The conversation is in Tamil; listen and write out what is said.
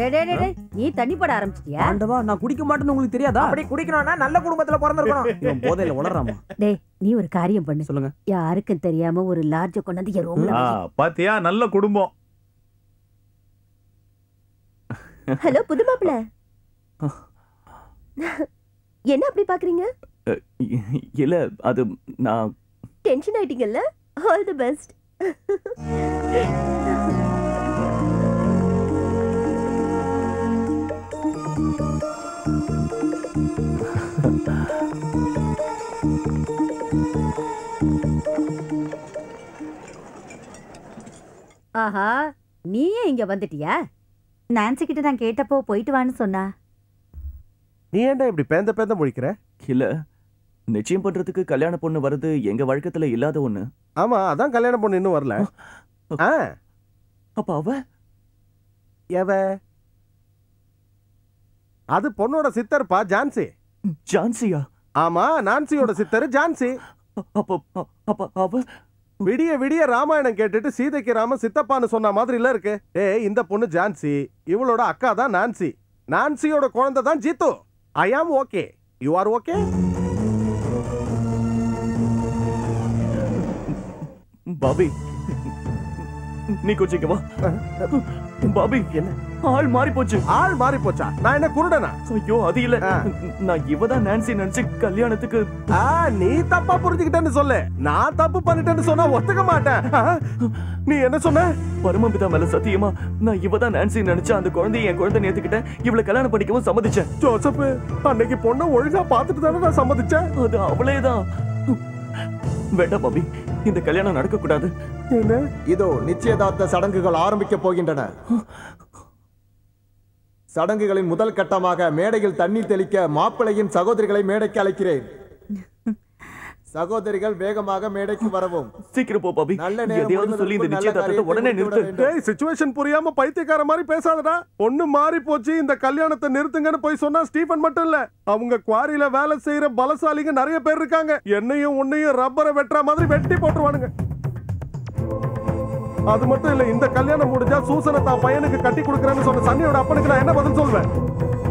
டேய், டேய், டேய், டேய், நீ தண்ணி போட ஆரம்பிச்சிட்டியா ஆண்டவா நான் குடிக்க மாட்டேன்னு உங்களுக்கு தெரியாதா அப்படி குடிக்கணும்னா நல்ல குடும்பத்துல பிறந்திருக்கணும் இவன் போதையில உளறாமா டேய் நீ ஒரு காரியம் பண்ணு சொல்லுங்க யாருக்கும் தெரியாம ஒரு லார்ஜ கொண்டாந்து என் ரூம்ல ஆ, பாத்தியா நல்ல குடும்பம் ஹலோ புது மாப்பிள என்ன அப்படி பாக்குறீங்க இல்ல அது நான் டென்ஷன் ஆயிட்டீங்கல்ல ஆல் தி பெஸ்ட் ஆஹா நீயே இங்க வந்துட்டியா நான்சி கிட்ட நான் கேட்டப்போ போயிட்டு வான்னு சொன்னா நீ ஏன்டா இப்படி பேந்த பேந்த முழிக்கிற இல்ல நிச்சயம் பண்றதுக்கு கல்யாண பொண்ணு வர்றது எங்க வழக்கத்துல இல்லாத ஒண்ணு ஆமா அதான் கல்யாணம் பொண்ணு இன்னும் வரல ஆ அப்ப அவ எவ அது பொண்ணோட சித்தர்ப்பா ஜான்சி ஜான்சியா ஆமா நான்சியோட சித்தர் ஜான்சி அப்ப அப்ப அவ விடிய விடிய ராமாயணம் கேட்டுட்டு சீதைக்கு ராம சித்தப்பான்னு சொன்ன மாதிரி இல்ல இருக்கு ஏய் இந்த பொண்ணு ஜான்சி இவளோட அக்கா தான் நான்சி நான்சியோட குழந்தை தான் Jeethu I am okay you are okay Bobby நீ கொஞ்சம் இங்க வா பாபி என்ன ஆள் மாறி போச்சு ஆள் மாறி போச்சா நான் என்ன குருடனா ஐயோ அது இல்ல ஆ. நான் இவதான் நான்சி நினைச்சு கல்யாணத்துக்கு ஆ, நீ தப்பா புரிஞ்சுக்கிட்டேன்னு சொல்லு நான் தப்பு பண்ணிட்டேன்னு சொன்னா ஒத்துக்க மாட்டேன் ஆ, நீ என்ன சொன்ன பரமபிதா மேல சத்தியமா நான் இவதான் நான்சி நினைச்சு அந்த குழந்தைய என் குழந்தை நேத்துக்கிட்டேன் இவளை கல்யாணம் பண்ணிக்கவும் சம்மதிச்சேன் ஜோசப் அன்னைக்கு பொண்ணை ஒழுங்கா பார்த்துட்டு தானே நான் சம்மதிச்சேன் அது அவளேதான் வேண்டாம் பாபி இந்த கல்யாணம் நடக்க கூடாது என்ன இதோ நிச்சயதார்த்த சடங்குகள் ஆரம்பிக்க போகின்றன சடங்குகளின் முதல் கட்டமாக மேடையில் தண்ணீர் தெளிக்க மாப்பிள்ளையின் சகோதரிகளை மேடைக்கு அழைக்கிறேன் சகோதரிகள் வேகமாக மேடைக்கு வரவும் சீக்கிரம் போ பாபி நல்ல நேரம் எதையாவது சொல்லி இந்த முடிவதற்குள் நல்ல நிச்சயதார்த்தத்தை காரியத்தை உடனே முடித்து விட நிறுத்து வேண்டும். டேய் சிச்சுவேஷன் புரியாம பைத்தியக்கார மாதிரி பேசாதடா ஒண்ணு மாறி போச்சு இந்த கல்யாணத்தை நிறுத்துங்கன்னு போய் சொன்னா ஸ்டீஃபன் மட்டும் இல்ல அவங்க குவாரியில வேலை செய்யற பலசாலிங்க நிறைய பேர் இருக்காங்க என்னையும் உன்னையும் ரப்பரை வெட்டுற மாதிரி வெட்டி போட்டுருவானுங்க அது மட்டும் இல்ல இந்த கல்யாணம் முடிஞ்சா சூசனை தான் பையனுக்கு கட்டி கொடுக்கறேன்னு சொன்ன சன்னியோட அப்பனுக்கு நான் என்ன பதில் சொல்வேன்